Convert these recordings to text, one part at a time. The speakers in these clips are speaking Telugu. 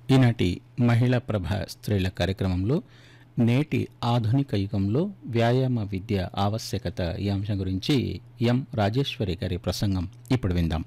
ఈనాటి మహిళా ప్రభ స్త్రీల కార్యక్రమంలో నేటి ఆధునిక యుగంలో వ్యాయామ విద్య ఆవశ్యకత ఈ అంశం గురించి ఎం రాజేశ్వరి గారి ప్రసంగం ఇప్పుడు విందాం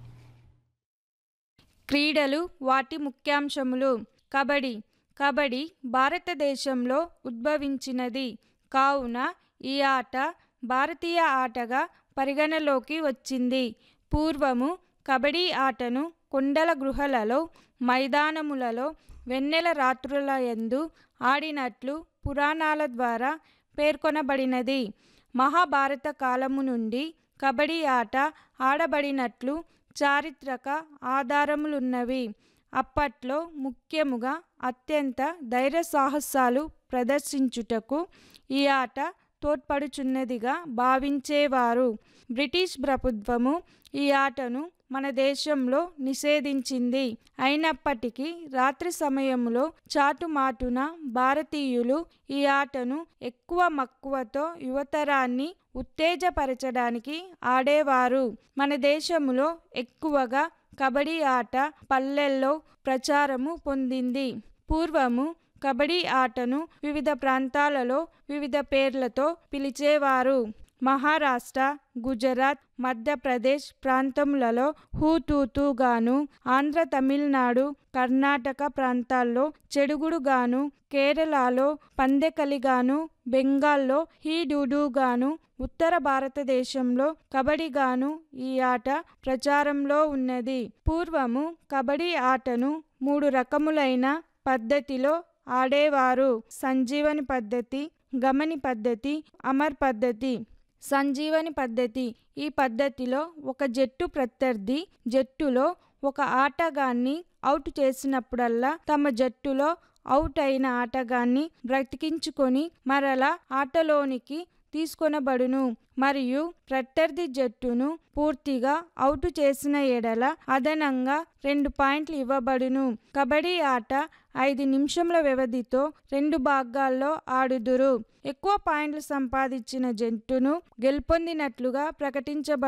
క్రీడలు వాటి ముఖ్యాంశములు కబడ్డీ కబడ్డీ భారతదేశంలో ఉద్భవించినది కావున ఈ ఆట భారతీయ ఆటగా పరిగణలోకి వచ్చింది పూర్వము కబడ్డీ ఆటను కొండల గృహలలో మైదానములలో వెన్నెల రాత్రుల యందు ఆడినట్లు పురాణాల ద్వారా పేర్కొనబడినది మహాభారత కాలము నుండి కబడ్డీ ఆట ఆడబడినట్లు చారిత్రక ఆధారములున్నవి అప్పట్లో ముఖ్యముగా అత్యంత ధైర్య సాహసాలు ప్రదర్శించుటకు ఈ ఆట తోడ్పడుచున్నదిగా భావించేవారు బ్రిటిష్ ప్రభుత్వము ఈ ఆటను మన దేశంలో నిషేధించింది అయినప్పటికీ రాత్రి సమయంలో చాటుమాటున భారతీయులు ఈ ఆటను ఎక్కువ మక్కువతో యువతరాన్ని ఉత్తేజపరచడానికి ఆడేవారు మన దేశంలో ఎక్కువగా కబడ్డీ ఆట పల్లెల్లో ప్రచారము పొందింది పూర్వము కబడ్డీ ఆటను వివిధ ప్రాంతాలలో వివిధ పేర్లతో పిలిచేవారు మహారాష్ట్ర గుజరాత్ మధ్యప్రదేశ్ ప్రాంతములలో హూతూతుగాను ఆంధ్ర తమిళనాడు కర్ణాటక ప్రాంతాల్లో చెడుగుడుగాను కేరళలో పందెకలిగాను బెంగాల్లో హీడూడుగాను ఉత్తర భారతదేశంలో కబడ్డీగాను ఈ ఆట ప్రచారంలో ఉన్నది పూర్వము కబడ్డీ ఆటను మూడు రకములైన పద్ధతిలో ఆడేవారు సంజీవని పద్ధతి గమని పద్ధతి అమర్ పద్ధతి సంజీవని పద్ధతి ఈ పద్ధతిలో ఒక జట్టు ప్రత్యర్థి జట్టులో ఒక ఆటగాన్ని అవుట్ చేసినప్పుడల్లా తమ జట్టులో అవుట్ అయిన ఆటగాన్ని బ్రతికించుకొని మరలా ఆటలోనికి తీసుకొనబడును మరియు ప్రత్యర్థి జట్టును పూర్తిగా అవుట్ చేసిన ఎడల అదనంగా రెండు పాయింట్లు ఇవ్వబడును కబడ్డీ ఆట ఐదు నిమిషముల వ్యవధితో రెండు భాగాల్లో ఆడుదురు ఎక్కువ పాయింట్లు సంపాదించిన జట్టును గెలుపొందినట్లుగా ప్రకటించబ